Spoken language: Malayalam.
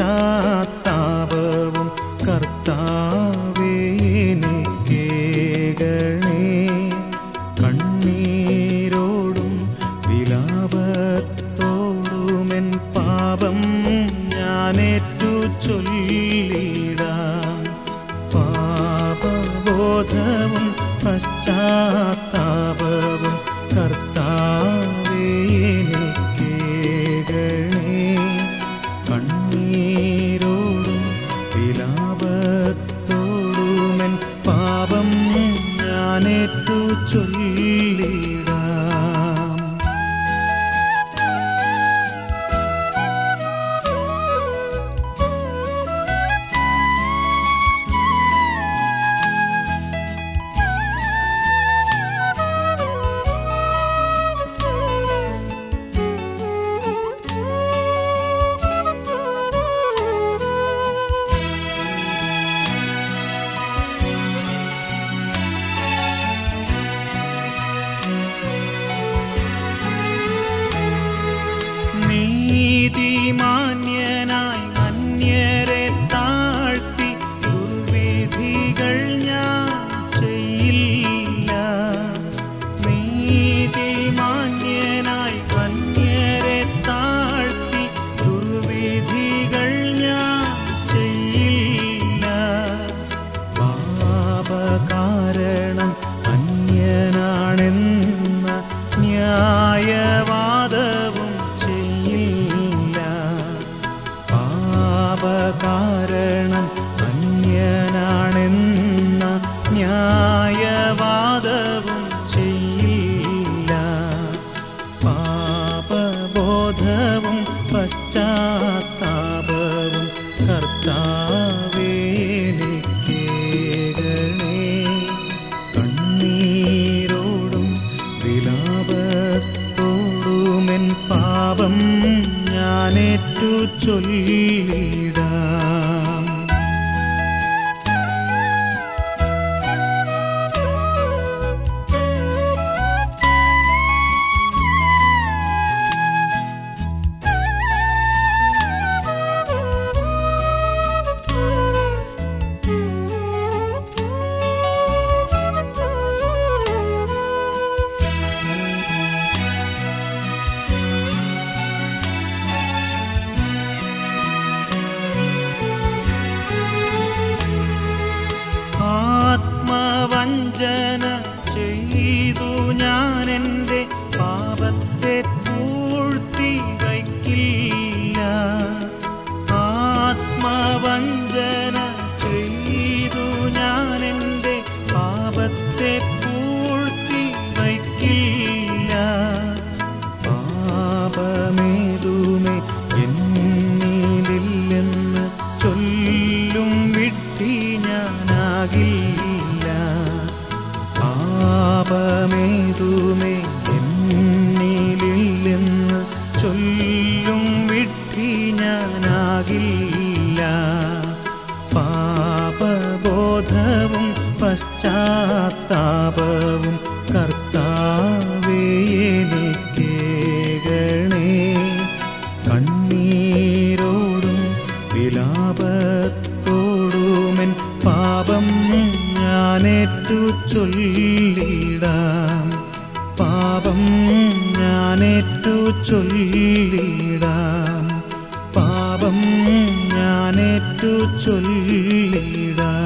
പശ്ചാത്താപവും കർത്താവേനിക്കേകണേ കണ്ണീരോടും വിലാപത്തോടുമെൻ പാപം ഞാനേറ്റു ചൊല്ലിടാം പാപബോധവും പശ്ചാത്താപവും കർത്താവേനിക്കേകണേ കണ്ണീരോടും വിലാപത്തോടുമെൻ പാപം ഞാനേറ്റു ചൊല്ലിടാം നീതിമാന്യനായി അന്യരെ താഴ്ത്തി ദുർവിധികൾ ഞാൻ ചെയ്യില്ല നീതിമാന്യനായി അന്യരെ താഴ്ത്തി ദുർവിധികൾ ഞാൻ ചെയ്യില്ല പാപകാരണം അന്യനാണെന്ന ന്യായവാദവും ചെയ്യില്ല പാപകാരണം അന്യനാണെന്ന ന്യായവാദവും ചെയ്യില്ല പാപബോധവും പശ്ചാത്താപവും കർത്താവേനിക്കേകണേ കണ്ണീരോടും വിലാപത്തോടുമെൻ പാപം ഞാനേറ്റു ചൊല്ലിടാം ആത്മവഞ്ചന ചെയ്തു ഞാൻ എൻ്റെ പാപത്തെ പൂഴ്ത്തി വയ്ക്കില്ല ആത്മവഞ്ചന ചെയ്തു ഞാൻ എൻ്റെ പാപത്തെ പൂഴ്ത്തി വയ്ക്കില്ല പാപമേതുമേ എന്നിലില്ലെന്ന് ചൊല്ലും വിട്ടി ഞാനാകില്ല പാപമേതുമേ എന്നിലില്ലെന്ന് ചൊല്ലും വിട്ടി ഞാനാകില്ല പാപബോധവും പശ്ചാത്താപവും കർത്താവേനിക്കേകണേ കണ്ണീരോടും വിലാപത്തോടുമെൻ പാപം ഞാനേറ്റു ചൊല്ലിടാം പാപം ഞാനേറ്റു ചൊല്ലിടാം പാപം ഞാനേറ്റു ചൊല്ലിടാം